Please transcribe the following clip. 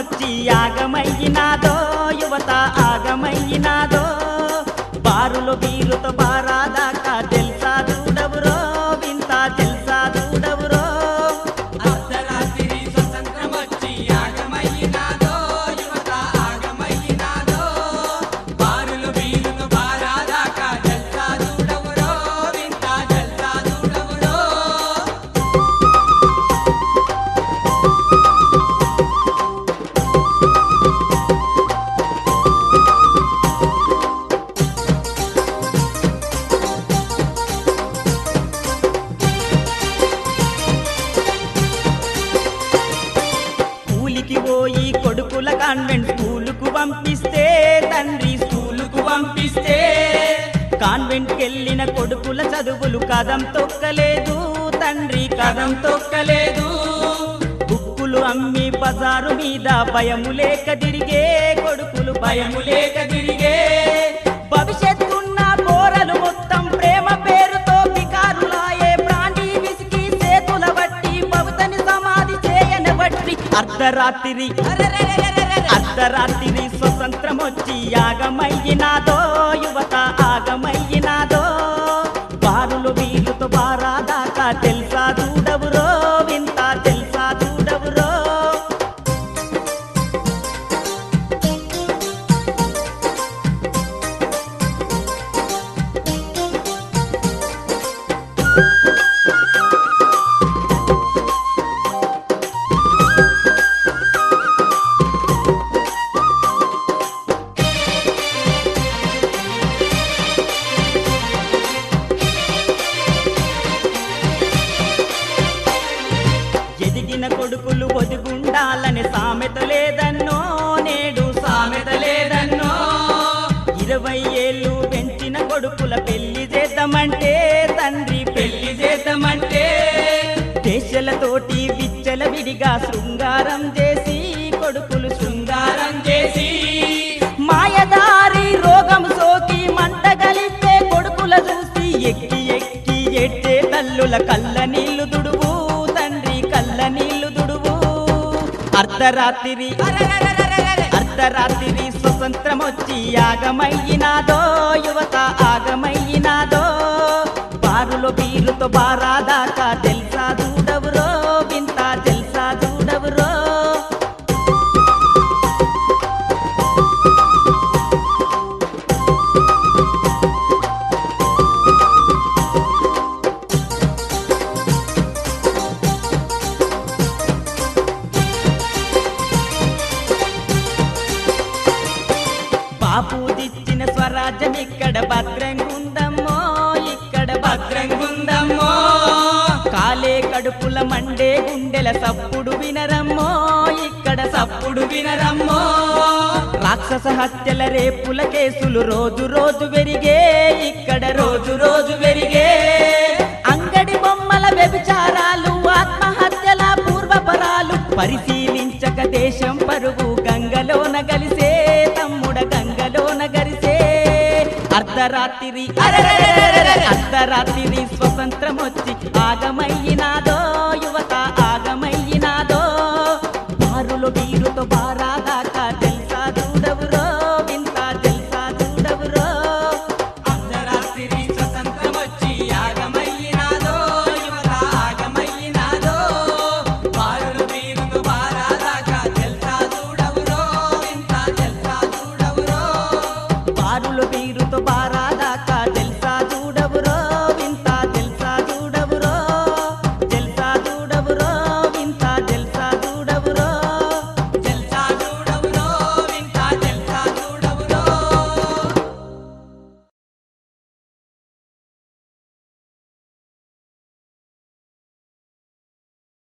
స్వతంత్రమొచ్చి యాగమయ్యినాదో యువత ఆగమయ్యినాదో బారులో బీరుతో బారాదాకా తెలుసా దూడవురో వింత తెలుసా దూడవురో అర్ధరాత్రి స్వతంత్రమొచ్చి ఆగమయ్యినాదో యువత ఆగమయ్యినాదో బారులు వీరులు బారాదాకా జల్సా చూడవురో వింత జల్సా చూడవురో కూలికి పోయి కొడుకుల కాన్వెంట్ స్కూలుకు పంపిస్తే తండ్రి స్కూలుకు పంపిస్తే కాన్వెంట్ కెళ్ళిన కొడుకుల చదువులు కదం తొక్కలేదు తండ్రి కదం తొక్కలేదు బుక్కులు అమ్మి బజారు మీద భయము లేక తిరిగే కొడుకులు భయము లేక తిరిగే భవిష్యత్తున్న పోరలు మొత్తం ప్రేమ పేరుతో బికారులాయే ప్రాణి విసికి చేతుల బట్టి పవితని సమాధి చేయని బట్టి అర్ధరాత్రి అర్ధరాత్రి స్వతంత్రం వచ్చి యాగమయ్యినాదో యువత ఆగమయ్యినాదో బారులు వీలుతో బారాదాకా తెలుసా దూడవురో వింత తెలుసా దూడవురో ఎదిగిన కొడుకులు ఒదిగుండాలని సామెత లేదన్నో నేడు సామెత లేదన్నో ఇరవై ఏళ్ళు పెంచిన కొడుకుల పెళ్లి చేద్దామంటే తండ్రి పెళ్లి చేద్దామంటే దేశలతోటి విచ్చల విడిగా శృంగారం చేసి కొడుకులు శృంగారం చేసి మాయదారి రోగం సోకి మంట గలిస్తే కొడుకుల చూసి ఎక్కి ఎక్కి ఎట్టే తల్లుల కళ్ళ నీళ్లు దుడువు తండ్రి కళ్ళ నీళ్లు దుడువు అర్ధరాత్రి అర్ధరాత్రి స్వతంత్రం వచ్చి ఆగమయ్యినాదో యువత ఆగమయ్యినాదో బారులో బీరుతో బారాదాకా తెలుసా దూడవురో వింత తెలుసా దూడవురో బాపు దిచ్చిన స్వరాజ్యం ఇక్కడ భద్రంగుందమ్మో ఇక్కడ భద్రంగుందమ్మో కాలే కడుపుల మండే గుండెల సప్పుడు వినరమ్మో ఇక్కడ సప్పుడు వినరమ్మో రాక్షస హత్యల రేపుల కేసులు రోజు రోజు పెరిగే ఇక్కడ రోజు రోజు పెరిగే అంగడి బొమ్మల వ్యభిచారాలు ఆత్మహత్యల పూర్వపరాలు పరిశీలించక దేశం పరుగు గంగలోన గలిసే తమ్ముడ గంగలోన గరిసే అర్ధరాత్రి అర్ధరాత్రి స్వతంత్రం వచ్చి ఆగమయ్యినాదో యువత